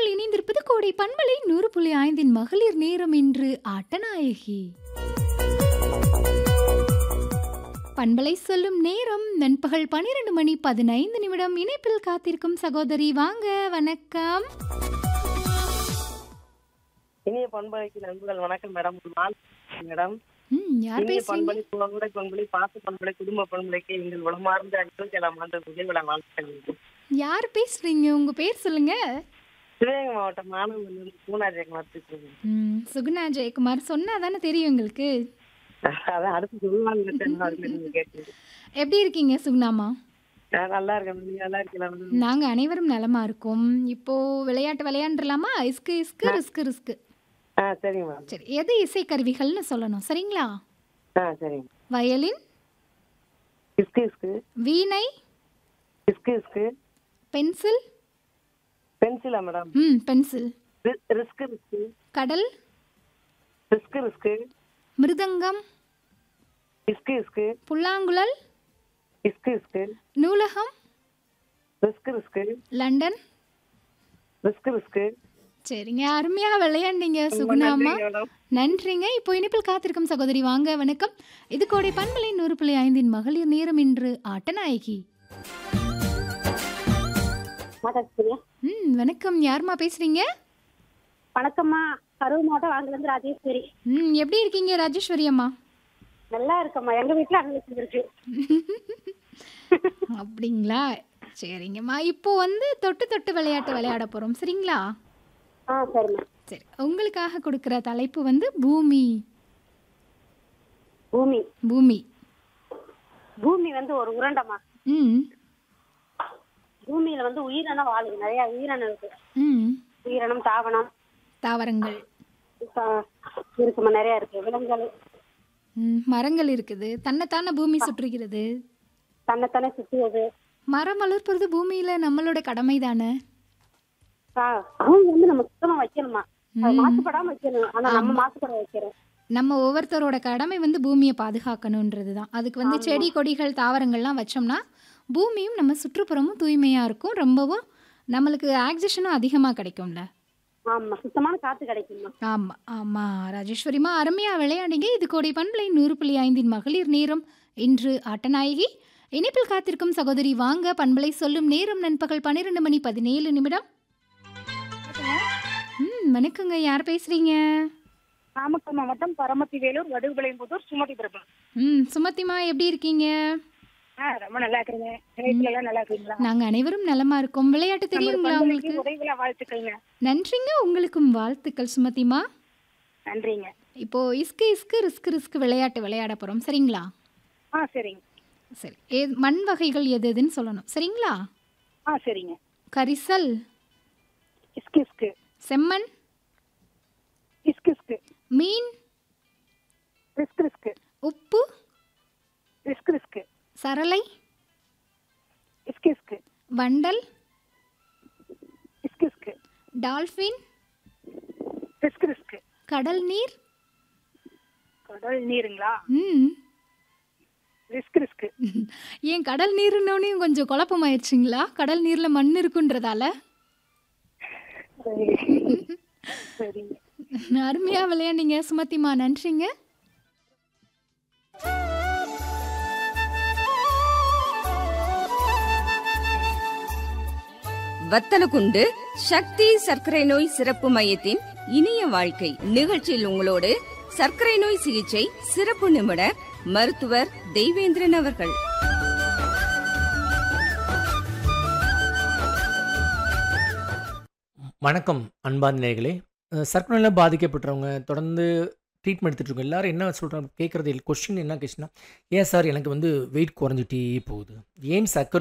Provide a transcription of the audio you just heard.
இணைந்திருப்பது கோடை பண்பலை நூறு புள்ளி ஐந்தின் மகளிர் நேரம் இன்று ஆட்டநாயகி பண்பலை சொல்லும் நேரம் நண்பகல் பன்னிரண்டு மணி பதினைந்து நிமிடம் இணைப்பில் காத்திருக்கும் சகோதரி வாங்க வணக்கம் இனிய பண்பலைக்கு நண்பர்கள் வணக்கம் மேடம் ஒரு நாள் மேடம் ம் யார் இனிய பேசுறீங்க பண்பலை குழந்தை பண்பலை பாச பண்பலை குடும்ப பண்பலைக்கு எங்கள் உளமார்ந்த இருபத்தி ஏழாம் ஆண்டு விஜயவிழா வாழ்த்துக்கள் யார் பேசுறீங்க உங்க பேர் சொல்லுங்க சிவகங்கை மாவட்டம் மாணவர்கள் பூனாஜெயக்குமார் பேசுறேன் ம் சுகுணா ஜெயக்குமார் சொன்னா தானே தெரியும் உங்களுக்கு அதான் அடுத்து சொல்லலாம்னு நினைச்சேன் அதுல நீங்க கேட்டீங்க எப்படி இருக்கீங்க சுகுணாமா நான் நல்லா இருக்கேன் நீங்க நல்லா இருக்கீங்களா madam? நாங்க அனைவரும் நலமா இருக்கோம் இப்போ விளையாட்டு விளையாண்டுலாமா இஸ்கு இஸ்கு ரிஸ்கு ரிஸ்கு ஆ சரிங்க மேடம் சரி எது இசைக்கருவிகள்னு சொல்லணும் சரிங்களா ஆ சரிங்க வயலின் இஸ்கு இஸ்கு வீணை இஸ்கு இஸ்கு பென்சில் பென்சிலா மேடம் ம் பென்சில் ரிஸ்க் ரிஸ்க் கடல் ரிஸ்க் ரிஸ்க் மிருதங்கம் இஸ்கு இஸ்கு புல்லாங்குழல் இஸ்கு இஸ்கு நூலகம் risk risk London risk risk சரிங்க அருமையா விளையாண்டீங்க சுகுணாமா மேடம் நன்றிங்க இப்போ இனிப்பில் காத்திருக்கும் சகோதரி வாங்க வணக்கம் இது கோடை பண்பலை நூறு புள்ளி ஐந்தின் மகளிர் நேரம் இன்று ஆட்டநாயகி மாதாஸ்திரியா ம் வணக்கம் யாரும்மா பேசுறீங்க வணக்கம்மா கரூர் மாவட்டம் வாங்கலேருந்து ராஜேஸ்வரி ம் எப்படி இருக்கீங்க ராஜேஸ்வரி அம்மா நல்லா இருக்கம்மா எங்க வீட்டுல அங்கே இருக்கு அப்படிங்களா சரிங்கம்மா இப்போ வந்து தொட்டு தொட்டு விளையாட்டு விளையாட போறோம் சரிங்களா ஆ சரிம்மா சரி உங்களுக்காக கொடுக்குற தலைப்பு வந்து பூமி பூமி பூமி பூமி வந்து ஒரு உருண்டம்மா ம் பூமியில வந்து உயிரினம் வாழுது நிறைய உயிரினம் இருக்கு ம் உயிரினம் தாவனம் தாவரங்கள் ச- இருக்குமா நிறைய இருக்கு விலங்குகள் ம், மரங்கள் இருக்குது தன்னைத்தானே பூமி சுற்றுகிறது தன்னைத்தானே சுத்துவது மரம் வளர்ப்பது பூமியில நம்மளோட கடமை தானே ஆ, பூமி வந்து நம்ம சுத்தமா வைக்கணுமா அது மாசுபடாம வைக்கணும் ஆனா நம்ம மாசுபட வைக்கிறோம் நம்ம ஒவ்வொருத்தரோட கடமை வந்து பூமியை பாதுகாக்கணுன்றது தான் அதுக்கு வந்து செடி கொடிகள் தாவரங்கள்லாம் வச்சோம்னா பூமியும் நம்ம சுற்றுப்புறமும் தூய்மையாக இருக்கும் ரொம்பவும் நம்மளுக்கு ஆக்சிஜனும் அதிகமாக கிடைக்கும்ல ஆமா சுத்தமான காத்து கிடைக்குமா ஆமாம் ஆமாம் ராஜேஸ்வரிமா அருமையாக விளையாடிங்க இது கோடை பண்பலை நூறு புள்ளி ஐந்தின் மகளிர் நேரம் இன்று ஆட்டநாயகி இணைப்பில் காத்திருக்கும் சகோதரி வாங்க பண்பலை சொல்லும் நேரம் நண்பகல் பன்னிரெண்டு மணி பதினேழு நிமிடம் ம் வணக்கங்க யார் பேசுறீங்க நாமக்கல் மாவட்டம் பரமத்தி வேலூர் வடுகுபலைம்புதூர் சுமதி பிரபு ம் சுமத்திமா எப்படி இருக்கீங்க ஆ ரொம்ப நல்லா இருக்கிறீங்க வீட்டுல எல்லாம் நல்லா இருக்கீங்களா நாங்க அனைவரும் நலமா இருக்கோம் விளையாட்டு தெரியுங்களா உங்களுக்கு உதவிகளை வாழ்த்துக்கள்ங்க நன்றிங்க உங்களுக்கும் வாழ்த்துக்கள் சுமதிமா நன்றிங்க இப்போ இஸ்கு இஸ்கு ரிஸ்க் ரிஸ்க் விளையாட்டு விளையாட போறோம் சரிங்களா ஆ சரிங்க சரி ஏ மண் வகைகள் எது எதுன்னு சொல்லணும் சரிங்களா ஆ சரிங்க கரிசல் இஸ்கு இஸ்கு செம்மண் இஸ்கு இஸ்கு மீன் ரிஸ்க் ரிஸ்க் உப்பு ரிஸ்க் ரிஸ்க் சரளை இஸ்கு இஸ்கு வண்டல் இஸ்கு இஸ்கு டால்ஃபின் ரிஸ்க் ரிஸ்க் கடல் நீர் கடல் நீருங்களா ம் ரிஸ்க் ரிஸ்க் ஏன் கடல் நீருன்னோனையும் கொஞ்சம் குழப்பமாயிருச்சுங்களா கடல் நீர்ல மண் இருக்குன்றதால சரி சரி அருமையா விளையாண்டீங்க சுமதிமா நன்றிங்க வத்தலகுண்டு சக்தி சர்க்கரை நோய் சிறப்பு மையத்தின் இனிய வாழ்க்கை நிகழ்ச்சியில் உங்களோடு சர்க்கரை நோய் சிகிச்சை சிறப்பு நிபுணர் மருத்துவர் தெய்வேந்திரன் அவர்கள் வணக்கம் அன்பார்ந்த நேயர்களே அஹ் சர்க்கரை நோயால் பாதிக்கப்பட்டவங்க தொடர்ந்து ட்ரீட்மெண்ட் எடுத்துட்டு இருக்கோம் எல்லாரும் என்ன சொல்கிறாங்க கேட்குறது கொஸ்டின் என்ன கொஸ்டின்னா ஏன் சார் எனக்கு வந்து வெயிட் குறைஞ்சிட்டே போகுது ஏன் சர்க்கரை